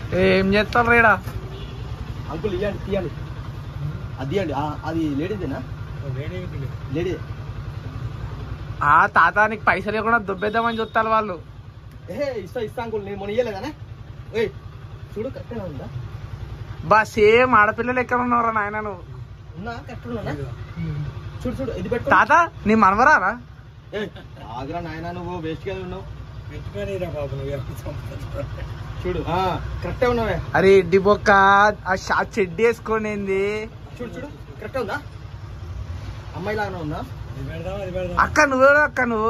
ఏం చేస్తాను రేడా అంకుల్ ఇవ్వండి తీయండి అది ఇవ్వండి ఆ, అది లేడీదేనా లేడీ ఆ తాత నీకు పైసలు ఇవ్వకుండా దుబ్బేద్దామని చూస్తారు వాళ్ళు ఏ ఇస్తా ఇస్తా అంకుల్ నేను మొన్న ఇయ్యలేదానే ఏయ్ చూడు కరెక్ట్గా ఉందా బా సేమ్ ఆడపిల్లలు ఎక్కడ ఉన్నారా నాయన నువ్వు ఉన్నా కరెక్ట్ ఉన్నానా చూడు చూడు ఇది పెట్టు తాత నీ మనవరారా ఏయ్ ఆగ్రా నాయనా నువ్వు వేస్ట్ గా ఉన్నావు పెట్టుకోనిరా బాబు నువ్వు ఎప్పుడు సంపాదించుకో. చూడు ఆ కరెక్టే ఉన్నావే అరే ఇడ్డి బొక్క ఆ షా చెడ్డి వేసుకొని ఏంది చూడు చూడు కరెక్టే ఉందా అమ్మాయి లాగానే ఉందా ఇది పెడదాం అది పెడదాం అక్క నువ్వెవరు అక్క నువ్వు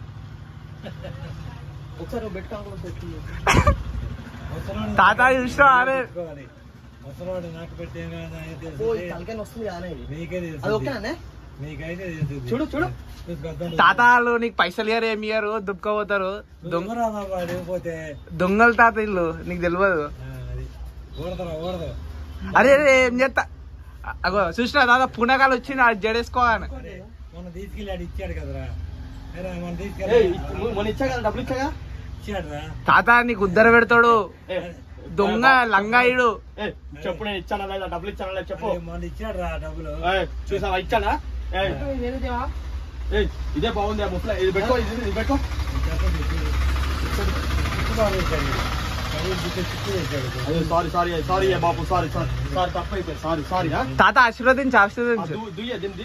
ఒకసారి నువ్వు పెట్టుకో అంకుల్ పెట్టి ముసలోడు తాత చూసినావా అరే? పెట్టుకోవాలి. ముసలోడు నాకు పెట్టే ఓ ఈ తలకాయ వస్తుంది కదా ఇది నీకే అది తెలుసు ఓకేనా నీకైతే తెలుస్తుంది చూడు చూడు తాత వాళ్ళు నీకు పైసలు ఇయ్యరు ఏమి ఇయ్యరు దుబ్బకపోతారు దొంగ దొంగరా బాబా లేకపోతే దొంగలు తాత ఇల్లు నీకు తెలియదు ఆ, అది ఊడదరా ఊడదు అరే అరే ఏం చేస్తా అగో చూసినా తాత పునకాలు వచ్చింది అది జడేసుకోగానే అరే, మొన్న తీసుకెళ్ళి ఆడు ఇచ్చాడు కదరా అరే మొన్న ఏయ్ తీసుకెళ్ళి మొ- మొన్న ఇచ్చా కదా డబ్బులు ఇచ్చాగా ఇచ్చాడు రా తాత నీకు ఉద్దర పెడతాడు ఏ, దొంగ లంగాయుడు ఏ, చెప్పు నేను ఇచ్చానా లేదా డబ్బులు ఇచ్చానా లేదా చెప్పు మొన్న ఇచ్చాడు రా డబ్బులు ఏయ్, చూసావా ఇచ్చానా ఏయ్, ఏయ్, ఇదే బాగుంది ఆ ముసలి ఇది పెట్టుకో ఇది ఇది పెట్టుకో చెప్పండి చిక్కు బాగా వేశాడు కడిగి చిక్కు చిక్కు వేశాడు అయ్యో సారీ సారీ సారీ ఏ బాబు సారీ సారీ సారీ తప్పు అయిపోయింది సారీ సారీ ఆ? తాత ఆశీర్వదించు ఆ, ఆశీర్వదించు దు- దుయ్య దింది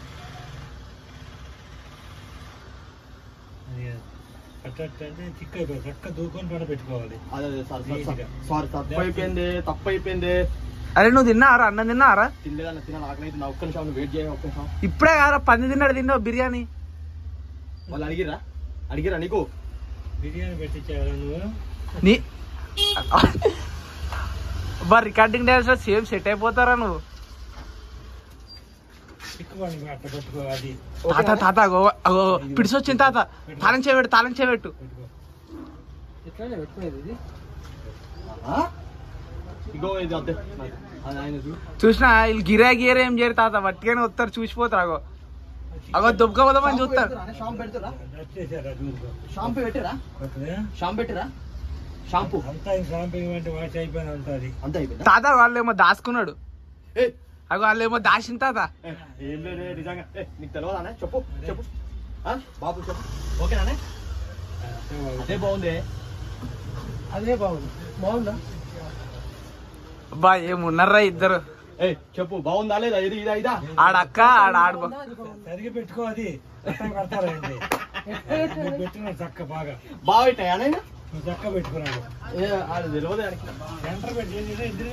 అట్టంటే చిక్కు అయిపోయి చక్క దూకొని పడ పెట్టుకోవాలి అదే అదే సారీ సారీ సారీ సారీ తప్పు అయిపోయింది తప్పు అయిపోయింది అరే నువ్వు తిన్నారా అన్నం తిన్నారా తినలేదన్న తినాలి ఆకలి అయితే నా ఒక్క నిమిషం వెయిట్ చేయ ఒక్క నిమిషం ఇప్పుడే కారా పంది తిన్నాడు తిన్నావు బిర్యానీ వాళ్ళు అడిగిరా అడిగిరా నీకు బిర్యానీ పెట్టించావా నువ్వు నీ బా రికార్డింగ్ డాన్స్ లో సేమ్ సెట్ అయిపోతారా నువ్వు చిక్కు పడి అట్ట పట్టుకో అది తాత తాత అగో అగో పిడిసొచ్చింది తాత తాళం చేయబెట్టు తాళం చేయబెట్టు పెట్టుకో ఆ? ఇగో ఇది అద్దె అది ఆయన చూడు చూసినా వీళ్ళు గిరా గిరా ఏం చేయరు తాత వట్టిగానే వస్తారు చూసిపోతారు అగో అగో దుబ్బకపోదామని చూస్తారు షాంపూ పెడతారా వచ్చేసారా చూసుకో షాంపూ పెట్టిరా ఓకేనా? షాంపూ పెట్టిరా షాంపూ అంతా ఈ షాంపింగ్ అంటే వాష్ అయిపోయిన అంతా అది అంత అయిపోయిందా తాత వాళ్ళేమో దాచుకున్నాడు ఏయ్, అగో వాళ్ళేమో దాచిన తాత ఏ, ఏం లేదే నిజంగా ఏ, నీకు తెలియదానే చెప్పు చెప్పు ఆ? బాబు చెప్పు ఓకేనానే అదే బాగుంది అదే బాగుంది బాగుందా అబ్బా ఏమున్నారా ఇద్దరు ఏ చెప్పు బాగుందా లేదా ఇది ఇదా ఇదా ఆడక్క ఆడ ఆడుకో సరిగి పెట్టుకో అది అట్టా కడతారండి నువ్వు పెట్టినావు చక్క బాగా బాగుంటాయా నువ్వు చక్క పెట్టుకున్నాడు ఏ ఆడు తెలియదు ఆయనకి. సెంటర్ పెట్టి ఇద్దరు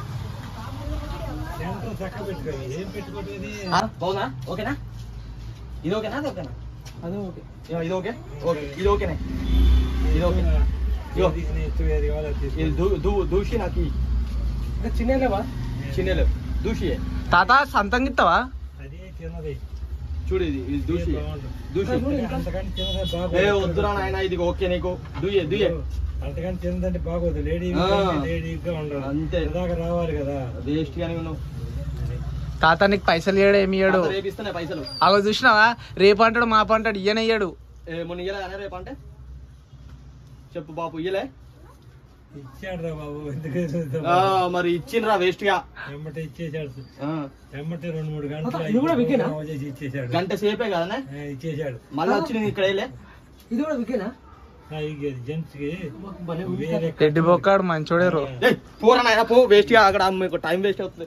సెంటర్ చక్క పెట్టుకో ఏం పెట్టుకోవట్లేదు ఆ, బాగుందా ఓకేనా ఇది ఓకేనా అది ఓకేనా అది ఓకే ఇగో, ఇది ఓకే ఓకే ఇది ఓకేనే ఇది ఓకే ఇగో. ఏది కావాలో అది ఇది తీసుకో. దూ దూ దూషి నాకు ఇయ్యి. చిన్నలేవా చిన్నలు దూషియే తాత సంతంగా ఇస్తావా అది చిన్నది చూడు ఇది ఇది దూషి దూషి అంతకంటే చిన్నదే ఏ బాగోదు వద్దురా నాయన ఇది ఓకే నీకు దుయ్యే దుయ్యే అంతకంటే చిన్నదంటే బాగోదు లేడీ ఆ. లేడీగా ఉండదు అంతే. దాకా రావాలి కదా వేస్ట్ గానే ఉన్నావు తాత నీకు పైసలు ఇయ్యాడు ఏమి ఇయ్యాడు అంత రేపు ఇస్తానే పైసలు అగో చూసినావా రేపు అంటాడు మా అంటాడు ఇయ్యనయ్యాడు ఏ మొన్న ఇయ్యలే అనే రేపు అంటే చెప్పు బాబు ఇయ్యలే ఇచ్చాడు రా బాబు ఎందుకు ఆ, మరి ఇచ్చిండ్రా వేస్ట్ గా ఎమ్మటే ఇచ్చేసాడు ఆ, ఎమ్మటే రెండు మూడు గంటలు ఇది కూడా వికేనా? అయిపోయి చేసి ఇచ్చేసాడు గంట సేపే కదనే ఆ, ఇచ్చేసాడు మళ్ళీ వచ్చి నేను ఇక్కడ వేయలే ఇది కూడా వికేనా జెంట్స్ కి వేరే రెడ్డి బొక్కాడు మంచోడేరు ఏయ్, పోరా నాయన పో వేస్ట్ గా అక్కడ మీకు టైం వేస్ట్ అవుతుంది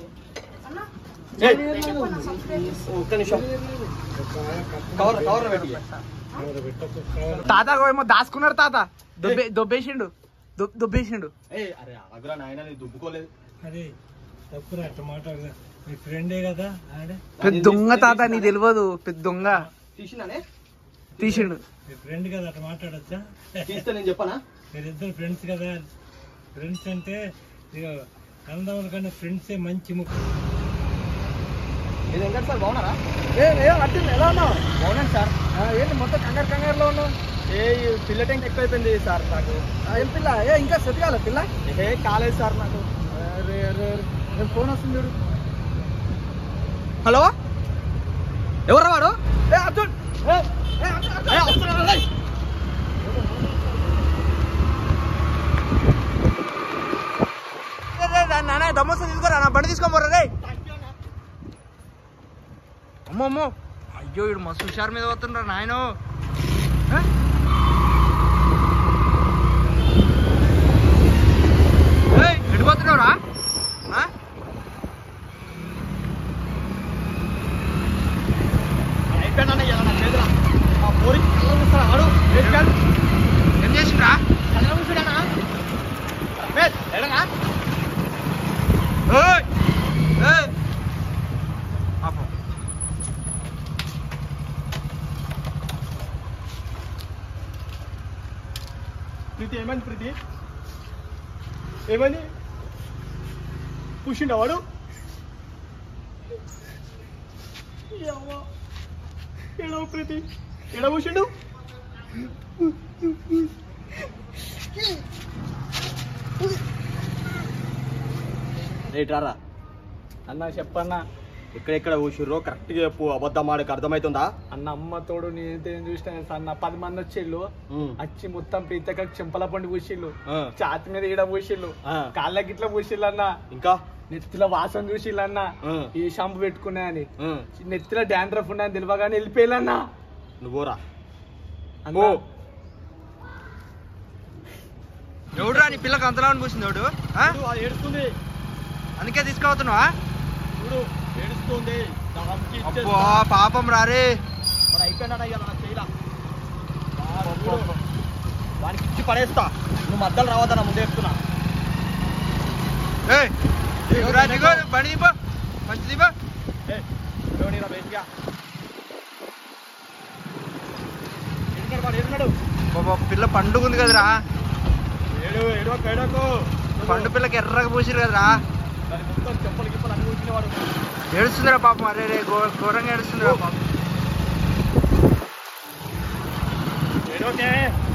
ఏయ్, ఒక్క నిమిషం కవర్ కవర్ పెట్టి కవర్ పెట్టకు, కవర్. తాత అగో ఏమో దాచుకున్నాడు తాత దొబ్బే దొబ్బేసిండు దొబ్- దొబ్బేసిండు ఏ అరే అగ్రా నాయన నేను దుబ్బుకోలేదు అది తప్పురా అట్ట మాట్లాడదా మీ ఫ్రెండే కదా ఆడే పెద్ద దొంగ తాత నీకు తెలియదు పెద్ద దొంగ తీసినానే తీసిండు మీ ఫ్రెండ్ కదా అట్ట మాట్లాడచ్చా తీస్తే నేను చెప్పనా మీరిద్దరు ఫ్రెండ్స్ కదా ఫ్రెండ్స్ అంటే ఇక అందముల కన్నా ఫ్రెండ్సే మంచి ముఖ్యం ఇది వెంకట సార్ బాగున్నారా ఎలా ఉన్నావు బాగున్నాను సార్ ఏంటి మొత్తం కంగారు కంగారులో ఉన్నావు ఏ ఈ పిల్ల టెంక్ ఎక్కువ అయిపోయింది సార్ నాకు ఏం పిల్ల ఏ ఇంకా సెట్ కాలే పిల్ల ఏ కాలేదు సార్ నాకు ఫోన్ వస్తుంది చూడు హలో ఎవరా వాడు ఏ అర్జున్ ఏ, ఏ, వస్తున్నాడు, రేయ్. దమ్మొస్తా తీసుకోరా నా బండి తీసుకోమరా రే అమ్మో అమ్మో అయ్యో ఇడు మస్తు హుషారు మీద పోతుండ్రా నాయన ఎడిపోతున్నావురా అయిపోయానన్న ఇలా నా చేతుల ఆ పోరి కళ్ళ కూర్చోరా ఆడు వేసుకాడు ఏం చేసిండ్రా కళ్ళ కూర్చోడానా రమేష్ ఎడనా ఏయ్! ఏయ్! ఆపు. ప్రీతి ఏమైంది ప్రీతి ఏమైంది పుషిండా వాడు ఎడవ ప్రీతి ఎడవ పుషిండు రేట్రారా అన్న చెప్పన్నా ఎక్కడెక్కడ ఊసిర్రో కరెక్ట్గా చెప్పు అబద్ధం ఆడకు అర్థమవుతుందా అన్న అమ్మ తోడు నేనైతే ఏం చూసిన అన్న పది మంది వచ్చిళ్ళు వచ్చి మొత్తం ప్రీతక చెంపల పండు పూసిళ్ళు ఆ. ఛాతి మీద ఈడ పూసిళ్ళు ఆ. కాళ్ళ గిట్ల పూసిళ్ళు అన్న ఇంకా నెత్తిలో వాసన చూసిళ్ళు అన్న ఆ. ఈ షాంపూ పెట్టుకున్నాయని ఆ, నెత్తిలో డాండ్రఫ్ ఉన్నాయని తెలియగానే వెళ్ళిపోయాలన్న నువ్వురా అన్న, ఓ ఎవడురా నీ పిల్లకి అంతలా అనిపిస్తుంది ఎవడు ఆ? చూడు, అది ఏడుస్తుంది అందుకే తీసుకుపోతున్నావా చూడు ఏడుస్తుంది దానికి అబ్బో ఇచ్చేస్తా. పాపం రారే మరి అయిపోయినా ఇక నా చేయలా చూడు, వానికి ఇచ్చి పడేస్తా నువ్వు మద్దలు రావద్దా ముందే చెప్తున్నా ఏయ్, దిగురా, దిగు, బండి దిపో మంచి దిపో ఏ, ఎవడిరా బయటిగా ఎడున్నాడు వాడు ఎడున్నాడు బాబా పిల్ల పండుగ ఉంది కదరా ఏడు ఏడోకు ఏడోకు పండు పిల్లకి ఎర్రగా పూసిరు కదరా దాని మొత్తం చెప్పులు గిప్పలు అన్ని కూర్చునే వాడు ఏడుస్తుందిరా పాపం అరే రే ఘో- ఘోరంగా ఏడుస్తుందిరా పాపం ఏడోకే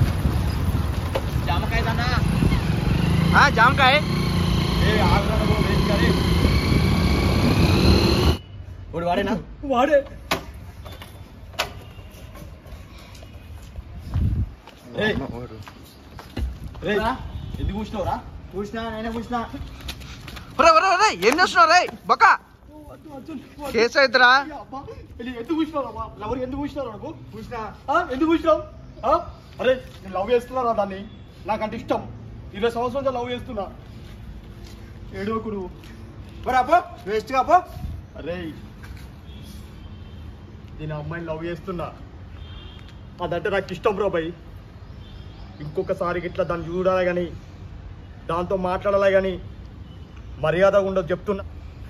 జామకాయ దానా ఆ, జామకాయ ఏ ఆగ్రహం వేసి కానీ వాడు వాడేనా వాడే ఏయ్. రేయ్, ఎందుకు కూర్చున్నావురా కూర్చున్నా నేనే కూర్చున్నా ఒరే, ఒరే, ఒరే, ఏం చేస్తున్నావు రే బొక్క కేసు అవుతురా అబ్బా, వెళ్ళి ఎందుకు కూర్చున్నావు అమ్మా లవర్ ఎందుకు కూర్చున్నావు నువ్వు కూర్చున్నా ఆ, ఎందుకు కూర్చున్నావు ఆ? అరే నేను లవ్ చేస్తున్నారా దాన్ని నాకంటే ఇష్టం ఇరవై సంవత్సరాలు లవ్ చేస్తున్నా ఏడోకుడు ఒరే అప్పో వేస్ట్ గా పో అరే నేను ఆ అమ్మాయిని లవ్ చేస్తున్నా అదంటే నాకు ఇష్టం బ్రో భయ్ ఇంకొకసారి ఇట్లా దాన్ని చూడాలి కానీ దాంతో మాట్లాడాలి కానీ మర్యాద ఉండదు చెప్తున్నా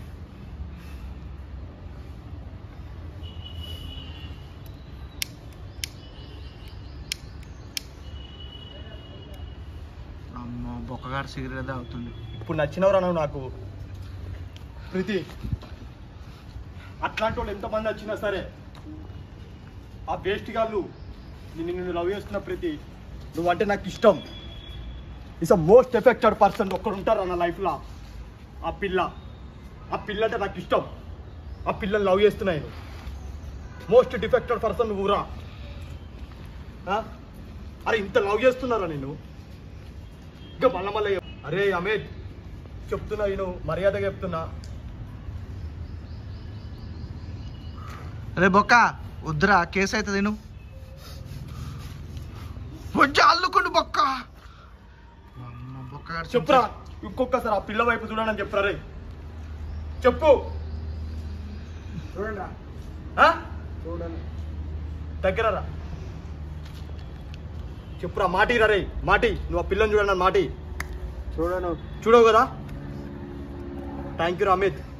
అమ్మో బొక్కగారు సిగరెట్ తాగుతుండు ఇప్పుడు నచ్చినవరా నువ్వు నాకు ప్రీతి అట్లాంటి వాళ్ళు ఎంతమంది వచ్చినా సరే ఆ వేస్ట్ గాళ్ళు నిన్ను నిన్ను లవ్ చేస్తున్న ప్రీతి నువ్వంటే నాకు ఇష్టం is a most affected person ఒక్కడు ఉంటారు నా లైఫ్లో ఆ పిల్ల ఆ పిల్ల అంటే నాకు ఇష్టం ఆ పిల్లని లవ్ చేస్తున్నాయి మోస్ట్ డిఫెక్టెడ్ పర్సన్ నువ్వురా ఆ? అరే ఇంత లవ్ చేస్తున్నారా నేను ఇంకా మళ్ళా మళ్ళీ అరే అమిత్ చెప్తున్నా నేను మర్యాదగా చెప్తున్నా రే బొక్క వద్దురా కేసు అవుతుంది నేను కొంచెం అల్లుకుండు బొక్క అమ్మ, బొక్కగాడు చెప్పురా ఇంకొకసారి ఆ పిల్ల వైపు చూడని చెప్పురా రే చెప్పు చూడండి ఆ? చూడండి దగ్గర రా చెప్పురా మాటిరా రే మాటి నువ్వు ఆ పిల్లని చూడండి మాటి చూడను చూడవు కదా థ్యాంక్ యూ రా అమిత్